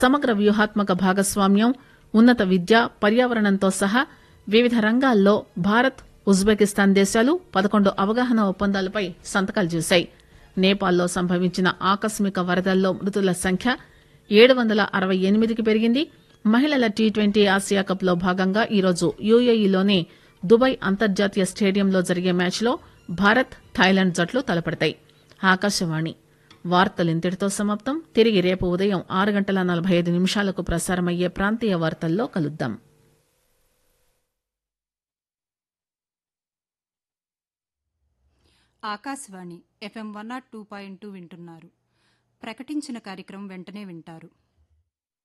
సమగ్ర వ్యూహాత్మక భాగస్వామ్యం ఉన్నత విద్య పర్యావరణంతో సహా వివిధ రంగాల్లో భారత్ ఉజ్బెకిస్తాన్ దేశాలు పదకొండు అవగాహన ఒప్పందాలపై సంతకాలు చేశాయి నేపాల్లో సంభవించిన ఆకస్మిక వరదల్లో మృతుల సంఖ్య ఏడు వందల అరవై ఎనిమిదికి పెరిగింది మహిళల టీ ట్వంటీ ఆసియా కప్ లో భాగంగా ఈరోజు యూఏఈలోని దుబాయ్ అంతర్జాతీయ స్టేడియంలో జరిగే మ్యాచ్లో భారత్ థాయిలాండ్ జట్లు తలపడతాయి ఆకాశవాణి వార్తలు ఇంతటితో సమాప్తం తిరిగి రేపు ఉదయం ఆరు గంటల నలభై ఐదు నిమిషాలకు ప్రసారమయ్యే ప్రాంతీయ వార్తల్లో కలుద్దాం Akashvani FM one nought two point two వింటున్నారు ప్రకటించిన కార్యక్రమం వెంటనే వింటారు